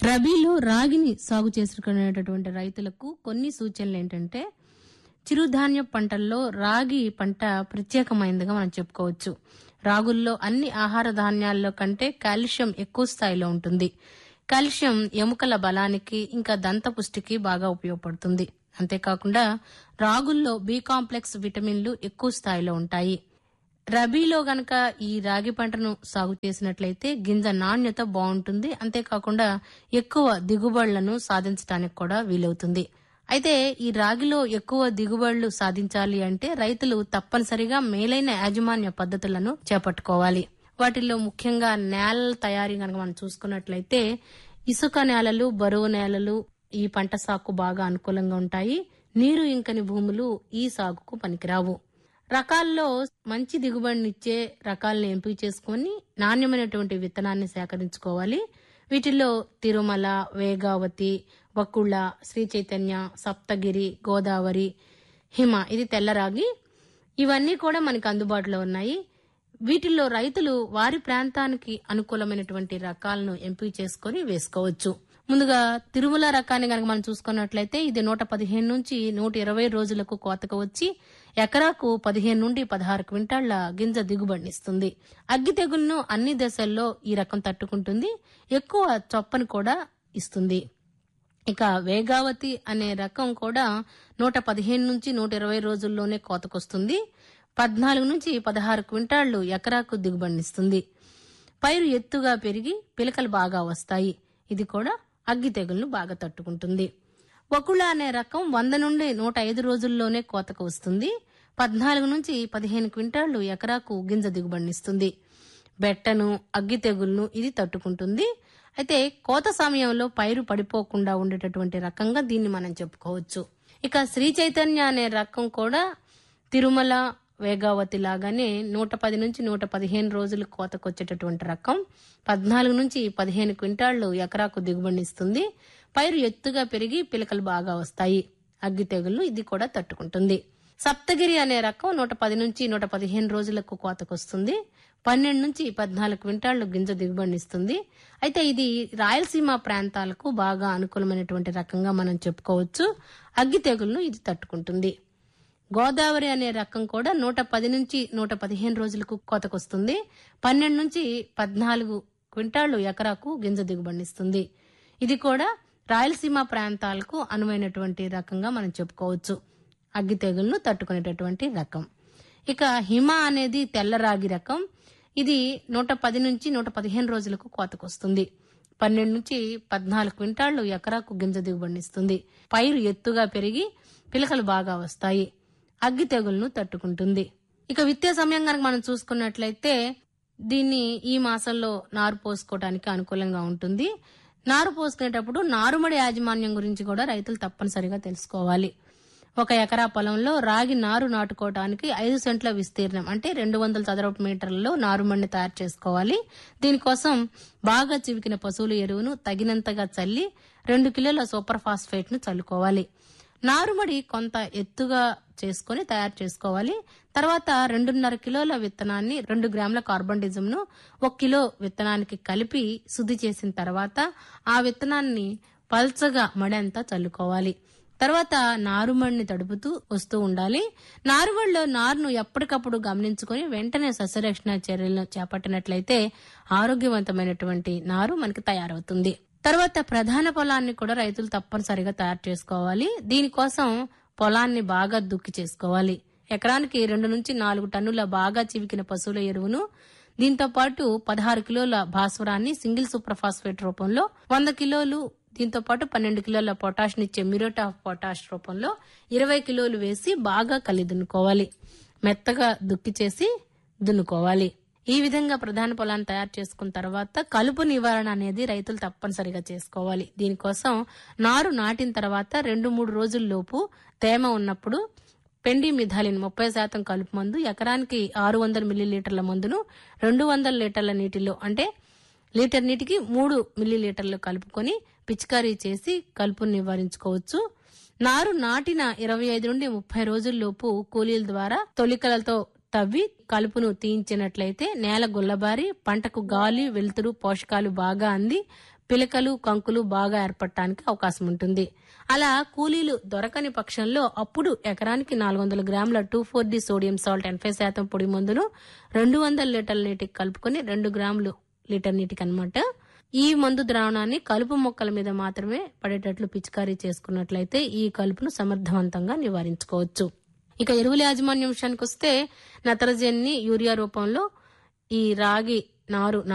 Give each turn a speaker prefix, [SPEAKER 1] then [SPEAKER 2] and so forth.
[SPEAKER 1] రబీలో రాగిని సాగు చేసుకునేటటువంటి రైతులకు కొన్ని సూచనలు ఏంటంటే చిరుధాన్య పంటల్లో రాగి పంట ప్రత్యేకమైనదిగా మనం చెప్పుకోవచ్చు రాగుల్లో అన్ని ఆహార ధాన్యాల్లో కంటే కాల్షియం ఎక్కువ స్థాయిలో ఉంటుంది కాల్షియం ఎముకల బలానికి ఇంకా దంతపుష్టికి బాగా ఉపయోగపడుతుంది అంతేకాకుండా రాగుల్లో బి కాంప్లెక్స్ విటమిన్లు ఎక్కువ స్థాయిలో ఉంటాయి రబీలో గనక ఈ రాగి పంటను సాగు చేసినట్లయితే గింజ నాణ్యత బాగుంటుంది అంతేకాకుండా ఎక్కువ దిగుబడులను సాధించడానికి కూడా వీలవుతుంది అయితే ఈ రాగిలో ఎక్కువ దిగుబడులు సాధించాలి అంటే రైతులు తప్పనిసరిగా మేలైన యాజమాన్య పద్ధతులను చేపట్టుకోవాలి వాటిల్లో ముఖ్యంగా నేలల తయారీ కనుక మనం చూసుకున్నట్లయితే ఇసుక నేలలు బరువు నేలలు ఈ పంట సాగుకు బాగా అనుకూలంగా ఉంటాయి నీరు ఇంకని భూములు ఈ సాగుకు పనికిరావు రకాల్లో మంచి దిగుబడినిచ్చే రకాలను ఎంపిక చేసుకొని నాణ్యమైనటువంటి విత్తనాన్ని సేకరించుకోవాలి వీటిల్లో తిరుమల వేగావతి వకుళ శ్రీ చైతన్య సప్తగిరి గోదావరి హిమ ఇది తెల్లరాగి ఇవన్నీ కూడా మనకు అందుబాటులో ఉన్నాయి వీటిల్లో రైతులు వారి ప్రాంతానికి అనుకూలమైనటువంటి రకాలను ఎంపిక చేసుకొని వేసుకోవచ్చు ముందుగా తిరుమల రకాన్ని కనుక మనం చూసుకున్నట్లయితే ఇది నూట పదిహేను నుంచి నూట ఇరవై రోజులకు కోతకు వచ్చి ఎకరాకు పదిహేను నుండి పదహారు క్వింటాళ్ల గింజ దిగుబడినిస్తుంది అగ్గి తెగుళ్లను అన్ని దశల్లో ఈ రకం తట్టుకుంటుంది ఎక్కువ చొప్పను కూడా ఇస్తుంది ఇక వేగావతి అనే రకం కూడా నూట పదిహేను నుంచి నూట ఇరవై రోజుల్లోనే కోతకొస్తుంది పద్నాలుగు నుంచి పదహారు క్వింటాళ్లు ఎకరాకు దిగుబడినిస్తుంది పైరు ఎత్తుగా పెరిగి పిలకలు బాగా వస్తాయి ఇది కూడా అగ్గి తెగుళ్లను బాగా తట్టుకుంటుంది వకుళ అనే రకం వంద నుండి నూట ఐదు రోజుల్లోనే కోతకు వస్తుంది పద్నాలుగు నుంచి పదిహేను క్వింటాళ్లు ఎకరాకు గింజ దిగుబడినిస్తుంది బెట్టను అగ్గి తెగుళ్లను ఇది తట్టుకుంటుంది అయితే కోత సమయంలో పైరు పడిపోకుండా ఉండేటటువంటి రకంగా దీన్ని మనం చెప్పుకోవచ్చు ఇక శ్రీ చైతన్య అనే రకం కూడా తిరుమల వేగావతి లాగానే నూట పది నుంచి నూట పదిహేను రోజులు కోతకొచ్చేటటువంటి రకం పద్నాలుగు నుంచి పదిహేను క్వింటాళ్లు ఎకరాకు దిగుబడినిస్తుంది పైరు ఎత్తుగా పెరిగి పిలకలు బాగా వస్తాయి అగ్గి తెగుళ్లు ఇది కూడా తట్టుకుంటుంది సప్తగిరి అనే రకం నూట పది నుంచి నూట పదిహేను రోజులకు కోతకొస్తుంది పన్నెండు నుంచి పద్నాలుగు క్వింటాళ్లు గింజ దిగుబడినిస్తుంది అయితే ఇది రాయలసీమ ప్రాంతాలకు బాగా అనుకూలమైనటువంటి రకంగా మనం చెప్పుకోవచ్చు అగ్గి తెగుళ్లను ఇది తట్టుకుంటుంది గోదావరి అనే రకం కూడా నూట పది నుంచి నూట పదిహేను రోజులకు కోతకొస్తుంది పన్నెండు నుంచి పద్నాలుగు క్వింటాళ్లు ఎకరాకు గింజ దిగుబడినిస్తుంది ఇది కూడా రాయలసీమ ప్రాంతాలకు అనువైనటువంటి రకంగా మనం చెప్పుకోవచ్చు అగ్గి తెగుళ్లను తట్టుకునేటటువంటి రకం ఇక హిమ అనేది తెల్లరాగి రకం ఇది నూట పది నుంచి నూట పదిహేను రోజులకు కోతకొస్తుంది పన్నెండు నుంచి పద్నాలుగు క్వింటాళ్లు ఎకరాకు గింజ దిగుబడినిస్తుంది పైరు ఎత్తుగా పెరిగి పిలకలు బాగా వస్తాయి అగ్గి తెగుళ్లను తట్టుకుంటుంది ఇక విత్తే సమయం కనుక మనం చూసుకున్నట్లయితే దీన్ని ఈ మాసంలో నారు పోసుకోవడానికి అనుకూలంగా ఉంటుంది నారు పోసుకునేటప్పుడు నారుమడి యాజమాన్యం గురించి కూడా రైతులు తప్పనిసరిగా తెలుసుకోవాలి ఒక ఎకరా పొలంలో రాగి నారు నాటుకోవడానికి ఐదు సెంట్ల విస్తీర్ణం అంటే రెండు వందల చదరపు మీటర్లలో నారుమడిని తయారు చేసుకోవాలి దీనికోసం బాగా చివికిన పశువుల ఎరువును తగినంతగా చల్లి రెండు కిలోల సూపర్ ఫాస్ఫేట్ ను చల్లుకోవాలి నారుమడి కొంత ఎత్తుగా చేసుకొని తయారు చేసుకోవాలి తర్వాత రెండున్నర కిలోల విత్తనాన్ని రెండు గ్రాముల కార్బన్ ను ఒక కిలో విత్తనానికి కలిపి శుద్ధి చేసిన తర్వాత ఆ విత్తనాన్ని పల్చగా మడంతా చల్లుకోవాలి తర్వాత నారుమడిని తడుపుతూ వస్తూ ఉండాలి నారుమడిలో నారును ఎప్పటికప్పుడు గమనించుకొని వెంటనే సస్యరక్షణ చర్యలను చేపట్టినట్లయితే ఆరోగ్యవంతమైనటువంటి నారు మనకి తయారవుతుంది తర్వాత ప్రధాన పొలాన్ని కూడా రైతులు తప్పనిసరిగా తయారు చేసుకోవాలి దీనికోసం పొలాన్ని బాగా దుక్కి చేసుకోవాలి ఎకరానికి రెండు నుంచి నాలుగు టన్నుల బాగా చివికిన పశువుల ఎరువును దీంతో పాటు పదహారు కిలోల భాస్వరాన్ని సింగిల్ సూపర్ ఫాస్ఫేట్ రూపంలో వంద కిలోలు దీంతో పాటు పన్నెండు కిలోల పొటాష్ నిచ్చే మిరోట్ ఆఫ్ పొటాష్ రూపంలో ఇరవై కిలోలు వేసి బాగా కలి దున్నుకోవాలి మెత్తగా దుక్కి చేసి దున్నుకోవాలి ఈ విధంగా ప్రధాన పొలాన్ని తయారు చేసుకున్న తర్వాత కలుపు నివారణ అనేది రైతులు తప్పనిసరిగా చేసుకోవాలి దీనికోసం నారు నాటిన తర్వాత రెండు మూడు రోజుల లోపు తేమ ఉన్నప్పుడు పెండి మిథాలిన్ ముప్పై శాతం కలుపు మందు ఎకరానికి ఆరు వందల మిల్లీలీటర్ల మందును రెండు వందల లీటర్ల నీటిలో అంటే లీటర్ నీటికి మూడు మిల్లీలీటర్లు కలుపుకొని పిచికారీ చేసి కలుపును నివారించుకోవచ్చు నారు నాటిన ఇరవై ఐదు నుండి ముప్పై రోజుల్లోపు కూలీల ద్వారా తొలికలతో తవ్వి కలుపును తీయించినట్లయితే నేల గుల్లబారి పంటకు గాలి వెలుతురు పోషకాలు బాగా అంది పిలకలు కంకులు బాగా ఏర్పడటానికి అవకాశం ఉంటుంది అలా కూలీలు దొరకని పక్షంలో అప్పుడు ఎకరానికి నాలుగు వందల గ్రాముల two four D sodium salt ఎనభై శాతం పొడి మందును రెండు వందల లీటర్ల నీటికి కలుపుకొని రెండు గ్రాములు లీటర్ నీటికి అన్నమాట ఈ మందు ద్రావణాన్ని కలుపు మొక్కల మీద మాత్రమే పడేటట్లు పిచికారీ చేసుకున్నట్లయితే ఈ కలుపును సమర్థవంతంగా నివారించుకోవచ్చు ఇక ఎరువుల యాజమాన్యం విషయానికి వస్తే నత్రజనిని యూరియా రూపంలో ఈ రాగి నారు